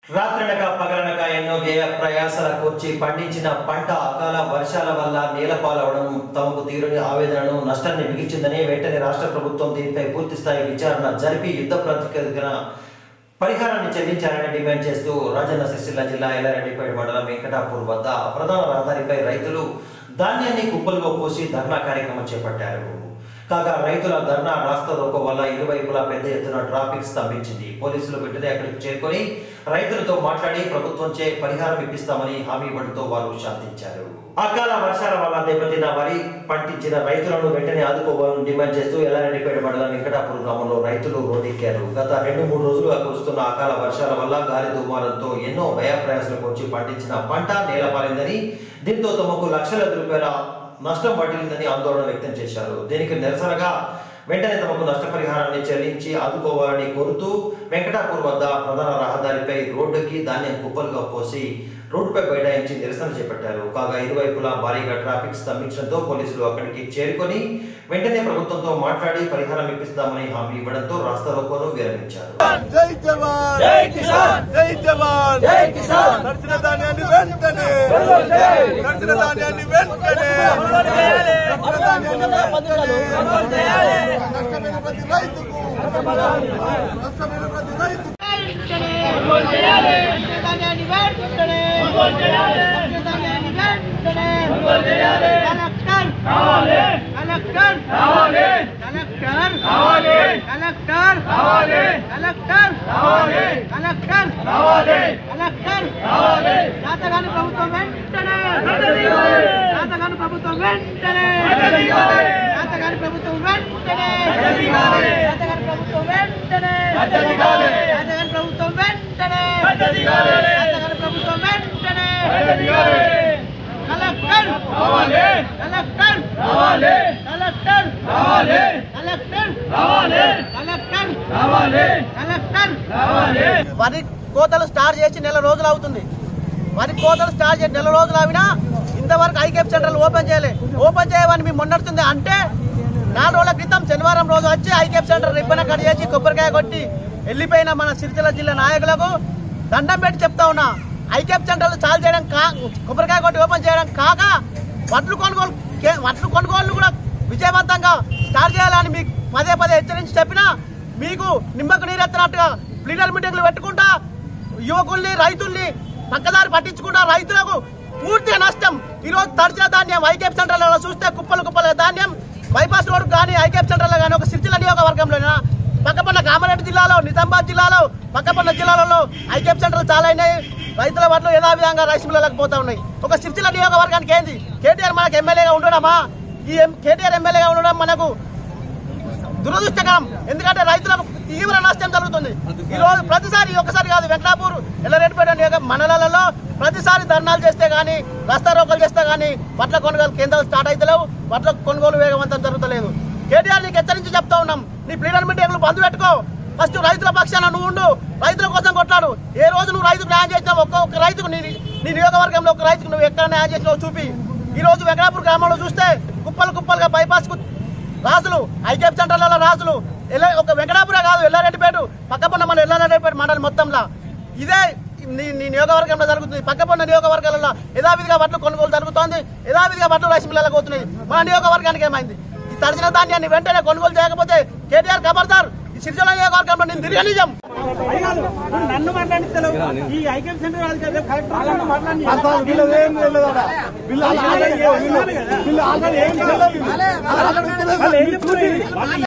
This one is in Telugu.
రాత్రనక పగలనక ఎన్నో వ్యయ ప్రయాసాల కూర్చి పండించిన పంట అకాల వర్షాల వల్ల నేలపాలవడం తమకు తీరుని ఆవేదనను నష్టాన్ని మిగిల్చిందని వెంటనే రాష్ట్ర ప్రభుత్వం దీనిపై పూర్తి స్థాయి విచారణ జరిపి యుద్ధ ప్రాతిపదికన పరిహారాన్ని చెల్లించాలని డిమాండ్ చేస్తూ రాజన్న సిరిసిల్ల జిల్లా ఎల్లారెడ్డిపేట మండలం వెంకటాపూర్ వద్ద ప్రధాన రహదారిపై రైతులు ధాన్యాన్ని కుప్పలుగా పోసి ధర్నా కార్యక్రమం చేపట్టారు కాగా రైతుల ధర్నా రాస్తా రోకో వల్ల ఇరువైపులా పెద్ద ఎత్తున ట్రాఫిక్ స్తంభించింది పోలీసులు వెంటనే అక్కడికి చేరుకొని రైతులతో మాట్లాడి ప్రభుత్వంచే పరిహారం ఇప్పిస్తామని హామీ ఇవ్వడంతో వారు శాంతించారు అకాల వర్షాల వల్ల దెబ్బతిన్న వరి పండించిన రైతులను వెంటనే ఆదుకోవాలని డిమాండ్ చేస్తూ ఎల్లారెడ్డిపేట మండలం వెంకటాపురం గ్రామంలో రైతులు రోడ్డెక్కారు గత రెండు మూడు రోజులుగా కురుస్తున్న అకాల వర్షాల వల్ల గాలి దుమారంతో ఎన్నో భయప్రయాసాలకు వచ్చి పండించిన పంట నేలపారిందని దీంతో తమకు లక్షల రూపాయల నష్టం పట్టిందని ఆందోళన వ్యక్తం చేశారు దీనికి నిరసనగా వెంటనే తమకు నష్టపరిహారాన్ని చెల్లించి ఆదుకోవాలని కోరుతూ వెంకటాపూర్ వద్ద ప్రధాన రహదారిపై రోడ్డుకి ధాన్యం కుప్పలుగా పోసి రోడ్డుపై బైఠాయించి నిరసన చేపట్టారు కాగా ఇరువైపులా భారీగా ట్రాఫిక్ స్తంభించడంతో పోలీసులు అక్కడికి చేరుకొని వెంటనే ప్రభుత్వంతో మాట్లాడి పరిహారం ఇప్పిస్తామని హామీ ఇవ్వడంతో రాస్తా రోకోను విరమించారు జై జవాన్ జై కిసాన్ జై జవాన్ జై కిసాన్ నడిచిన ధాన్యాన్ని వెంటనే నడిచిన ధాన్యాన్ని వెంటనే నడిచిన ధాన్యాన్ని వెంటనే నష్టమైన ప్రతి రైతుకు నష్టమైన ప్రతి రైతుకు శాతగాని ప్రభుత్వం వెంటనే శాతగాని ప్రభుత్వం వెంటనే శాతగాని ప్రభుత్వం వెంటనే శాతగాని ప్రభుత్వం వెంటనే శాతగాని ప్రభుత్వం వెంటనే శాతగాని ప్రభుత్వం వెంటనే collector collector collector collector collector collector వరి కోతలు స్టార్ట్ చేసి నెల రోజులు అవుతుంది వరి కోతలు స్టార్ట్ చేసి నెల రోజులు అవినా ఇంతవరకు ఐకేప్ సెంటర్లు ఓపెన్ చేయలే ఓపెన్ చేయమని మేము మొన్నడుతుంది అంటే నాలుగు రోజుల క్రితం శనివారం రోజు వచ్చి ఐకేప్ సెంటర్ రిబ్బన్ కట్ చేసి కొబ్బరికాయ కొట్టి వెళ్ళిపోయిన మన సిరిసిల్ల జిల్లా నాయకులకు దండం పెట్టి చెప్తా ఉన్నా ఐకేప్ సెంటర్లు చాలు చేయడం కా కొబ్బరికాయ కొట్టి ఓపెన్ చేయడం కాక వడ్లు కొనుగోలు కే- వడ్లు కొనుగోలు కూడా విజయవంతంగా స్టార్ట్ చేయాలని మీకు పదే పదే హెచ్చరించి చెప్పినా మీకు నిమ్మకు నీరెత్తినట్టుగా ప్లీనర్ మీటింగ్లు పెట్టుకుంటా యువకుల్ని రైతుల్ని పక్కదారి పట్టించుకుంటా రైతులకు పూర్తిగా నష్టం ఈ రోజు తడిచిన ధాన్యం ఐకేప్ సెంటర్లలో చూస్తే కుప్పలు కుప్పల ధాన్యం బైపాస్ రోడ్ కానీ ఐకేప్ సెంటర్లో కానీ ఒక సిరిసిల్ల నియోజకవర్గంలోనా పక్కపన్న కామారెడ్డి జిల్లాలో నిజామాబాద్ జిల్లాలో పక్కపన్న జిల్లాలలో ఐకేప్ సెంటర్లు చాలా అయినాయి రైతుల వడ్లు యథావిధంగా రైస్ మిల్లలకు పోతా ఉన్నాయి ఒక సిరిసిల్ల నియోజకవర్గానికి ఏంది కేటీఆర్ మనకు ఎమ్మెల్యేగా ఉండడమా ఈ ఎం- కేటీఆర్ ఎమ్మెల్యేగా ఉండడం మనకు దురదృష్టకరం ఎందుకంటే రైతులకు తీవ్ర నష్టం జరుగుతుంది ఈ రోజు ప్రతిసారి ఒకసారి కాదు వెంకటాపూర్ ఎల్లరెడ్డిపేట నియోజక మండలాలలో ప్రతిసారి ధర్నాలు చేస్తే గానీ రస్తా రోకలు చేస్తే గానీ వడ్ల కొనుగోలు కేంద్రాలు స్టార్ట్ అవుతలేవు వడ్ల కొనుగోలు వేగవంతం జరుగుతలేదు కేటీఆర్ నీకు హెచ్చరించి చెప్తా ఉన్నాం నీ ప్లీడర్ మీటింగ్లు బంద్ పెట్టుకో ఫస్ట్ రైతుల పక్షాన నువ్వు ఉండు రైతుల కోసం కొట్లాడు ఏ రోజు నువ్వు రైతుకు న్యాయం చేసినావు ఒక్క ఒక్క రైతుకు నీ నీ నియోజకవర్గంలో ఒక రైతుకు నువ్వు ఎక్కడ న్యాయం చేసినావు చూపి ఈ రోజు వెంకటాపూర్ గ్రామంలో చూస్తే కుప్పలు కుప్పలుగా బైపాస్ కు రాజులు ఐకేప్ సెంటర్లలో రాజులు ఎల్ల- ఒక వెంకటాపుర కాదు ఎల్లారెడ్డిపేట పక్కపన్న మన ఎల్లారెడ్డిపేట మండలి మొత్తంలో ఇదే నీ నీ నియోజకవర్గంలో జరుగుతుంది పక్కపన్న నియోజకవర్గాలలో యథావిధిగా వడ్లు కొనుగోలు జరుగుతోంది యథావిధిగా వడ్లు రైస్ మిల్లలకు పోతున్నాయి మన నియోజకవర్గానికి ఏమైంది ఈ తడిచిన ధాన్యాన్ని వెంటనే కొనుగోలు చేయకపోతే కేటీఆర్ ఖబర్దార్ ఈ సిరిసిల్ల నియోజకవర్గంలో నేను తిరిగి నిజం నన్ను మాట్లాడిస్తలేవు ఈ ఐక్యం సెంటర్ వాళ్ళకి అదే కలెక్టర్ మాట్లాడి వీళ్ళు ఏం తెలియదు వీళ్ళు ఆల్రెడీ వీళ్ళు ఆల్రెడీ ఏం తెలియదు వాళ్ళు ఏం చెప్తున్నారు